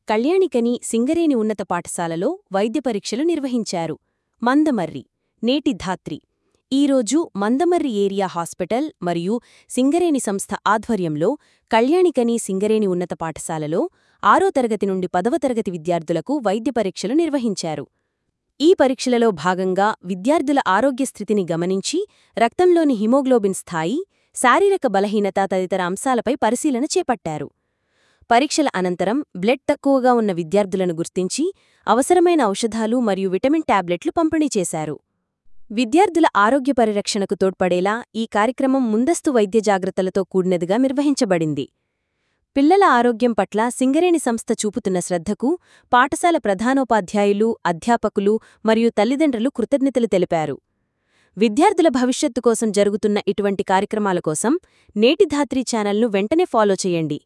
కళ్యాణికని సింగరేణి ఉన్నత పాఠశాలలో వైద్య పరీక్షలు నిర్వహించారు మందమర్రి నేటి ధాత్రి ఈరోజు మందమర్రి ఏరియా హాస్పిటల్ మరియు సింగరేణి సంస్థ ఆధ్వర్యంలో కళ్యాణికని సింగరేణి ఉన్నత పాఠశాలలో ఆరో తరగతి నుండి పదవ తరగతి విద్యార్థులకు వైద్య పరీక్షలు నిర్వహించారు ఈ పరీక్షలలో భాగంగా విద్యార్థుల ఆరోగ్య స్థితిని గమనించి రక్తంలోని హిమోగ్లోబిన్ స్థాయి శారీరక బలహీనత తదితర అంశాలపై పరిశీలన చేపట్టారు పరీక్షల అనంతరం బ్లడ్ తక్కువగా ఉన్న విద్యార్థులను గుర్తించి అవసరమైన ఔషధాలు మరియు విటమిన్ టాబ్లెట్లు పంపిణీ చేశారు విద్యార్థుల ఆరోగ్య పరిరక్షణకు తోడ్పడేలా ఈ కార్యక్రమం ముందస్తు వైద్య జాగ్రత్తలతో కూడినదిగా నిర్వహించబడింది పిల్లల ఆరోగ్యం పట్ల సింగరేణి సంస్థ చూపుతున్న శ్రద్ధకు పాఠశాల ప్రధానోపాధ్యాయులు అధ్యాపకులు మరియు తల్లిదండ్రులు కృతజ్ఞతలు తెలిపారు విద్యార్థుల భవిష్యత్తు కోసం జరుగుతున్న ఇటువంటి కార్యక్రమాల కోసం నేటి ధాత్రి ఛానల్ను వెంటనే ఫాలో చేయండి